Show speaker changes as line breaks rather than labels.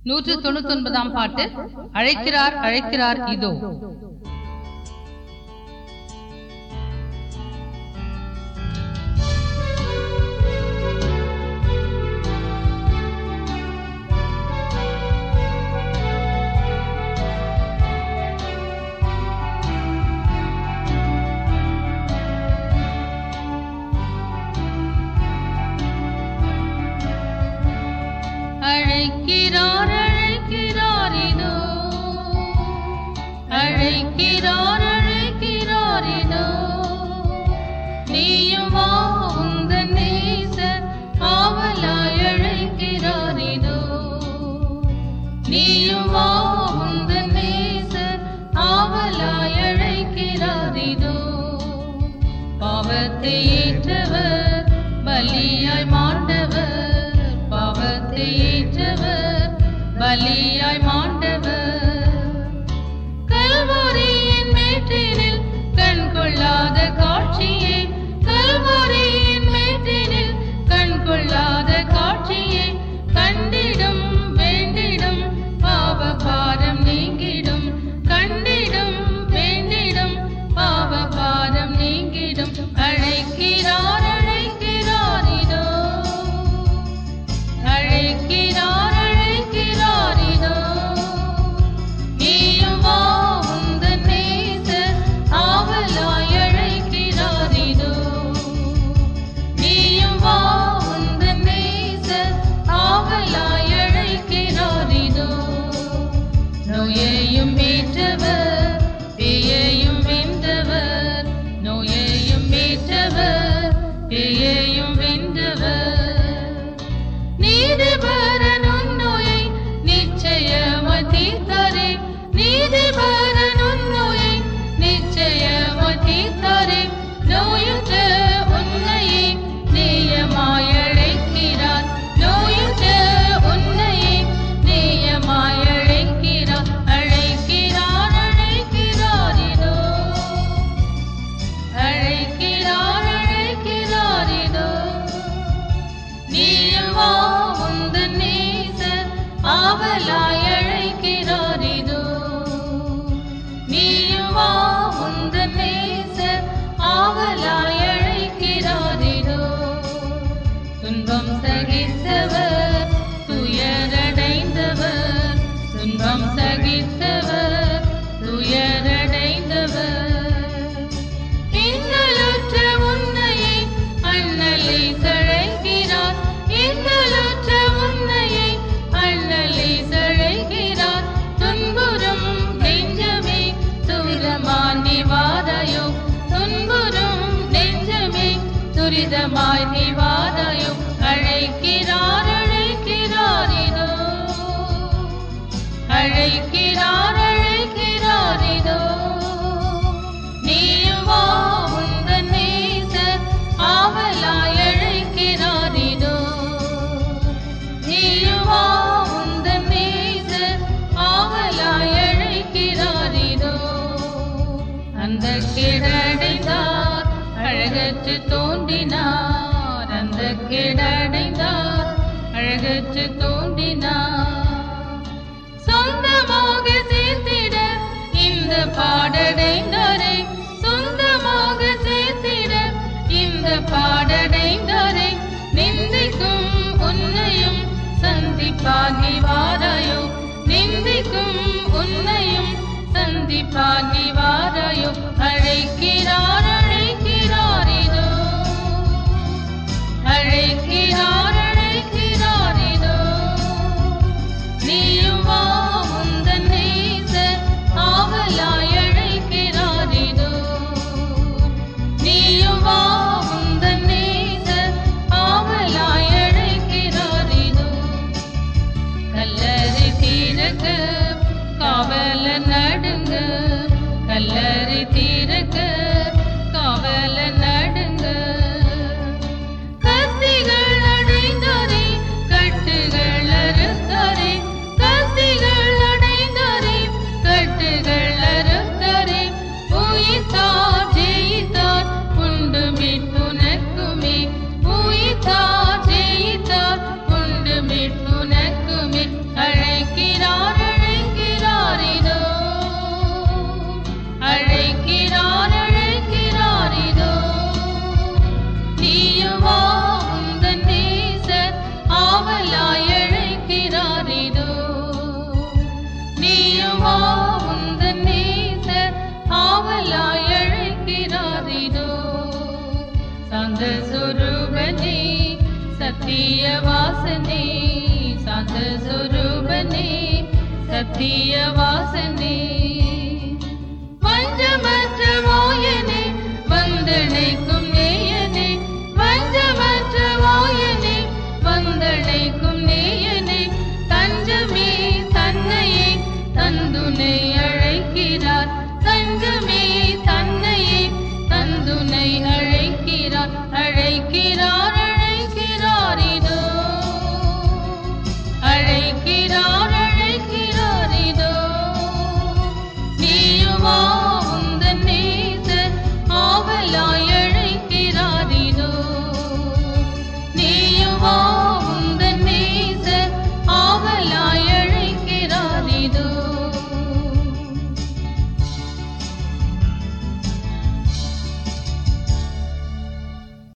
நூற்று தொண்ணூத்தி ஒன்பதாம் பாட்டு அழைக்கிறார் அழைக்கிறார் இதோ அழைக்கிறார் அழைக்கிறார் இதோ அழைக்கிறார் அழைக்கிறார் இதோ நீயும் வா உந்தன் நேசர் ஆவலாய் அழைக்கிறார் இதோ நீயும் வா உந்தன் நேசர் ஆவலாய் அழைக்கிறார் இதோ பாவத்தை ஏற்றவர் பலியாய் மாண்டவர் பாவத்தை ஏற்றவர் பலியாய் மாண்டவர் கல்வாரியின் மேற்றினில் கண் கொள்ளாத காட்சியே கல்வாரியின் மேற்றினில் கண் கொள்ளாத காட்சியே கண்டிடும் வேண்டிடும் பாவ பாரம் நீங்கிடும் கண்டிடும் வேண்டிடும் பாவ பாரம் நீங்கிடும் அழைக்கிறார் அழைக்கிறார் இதோ அழைக்கிறார் அழைக்கிறார் இதோ நீயும் வா உந்தன் நேசர் ஆவலாய் அழைக்கிறார் இதோ நீயும் வா உந்தன் நேசர் ஆவலாய் அழைக்கிறார் இதோ நோயையும் ஏற்றவர் பேயையும் வென்றவர் நோயையும் ஏற்றவர் பேயையும் வென்றவர் நீதிபரன் உன்னோயை நிச்சயமாய் தீர்த்தாரே நீதிபரன் உன்னோயை நிச்சயமாய் தீர்த்தாரே நோயுற்ற உன்னையே நேயமாய் அழைக்கிறார் நோயுற்ற உன்னையே நேயமாய் அழைக்கிறார் அழைக்கிறார் அழைக்கிறார் இதோ அழைக்கிறார் அழைக்கிறார் இதோ நீயும் வா உந்தன் நேசர் ஆவலாய் அழைக்கிறார் இதோ நீயும் வா உந்தன் நேசர் ஆவலாய் அழைக்கிறார் இதோ துன்பம் சகித்தவர் துயரடைந்தவர் துன்பம் சகித்தவர் துயரடைந்தவர் இன்னலுற்ற உன்னையே அண்ணலை சழைக்கிறார் இன்னலுற்ற உன்னையே அண்ணலை சழைக்கிறார் துன்புறும் நெஞ்சமே துரிதமாய் நிவாதையோ துன்புறும் நெஞ்சமே துரிதமாய் நிவாதையோ அழைக்கிறார் அழைக்கிறார் இதோ அழைக்கிறார் அழைக்கிறார் இதோ நீயும் வா உந்தன் நேசர் ஆவலாய் அழைக்கிறார் இதோ நீயும் வா உந்தன் நேசர் ஆவலாய் அழைக்கிறார் இதோ அந்த கிடடைந்தார் அழகற்று தோன்றினார் அந்த கிடடைந்தார் அழகற்று தோன்றினார் சொந்தமாக சேர்த்திட இந்த பாடடைந்தாரே சொந்தமாக சேர்த்திட இந்த பாடடைந்தாரே நிந்திக்கும் உன்னையும் சந்திப்பாகி வாராயோ நிந்திக்கும் உன்னையும் சந்திப்பாகி வாராயோ அழைக்கிறார் அழைக்கிறார் இதோ அழைக்கிறார் அழைக்கிறார் இதோ நீயும் வா உந்தன் நேசர் ஆவலாய் அழைக்கிறார் இதோ நீயும் வா உந்தன் நேசர் ஆவலாய் அழைக்கிறார் இதோ கல்லறை தீரக்க காவல நடுங்க கல்லறை தீரக்க காவல நடுங்க கத்திகள் அடைந்தாரே கட்டுகள் அறுத்தாரே கத்திகள் அடைந்தாரே கட்டுகள் அறுத்தாரே உயிர்த்தார் ஜெயித்தார் உண்டு மீட்புனக்குமே உயிர்த்தார் ஜெயித்தார் உண்டு மீட்புனக்குமே அழைக்க சத்திய வாசனே சாந்த சொரூபனே சத்திய வாசனே வஞ்சமற்ற வாயனே வந்தனைக்கும் நேயனே வஞ்சமற்ற வாயனே வந்தனைக்கும் நேயனே தஞ்சமே தன்னையே தந்துனை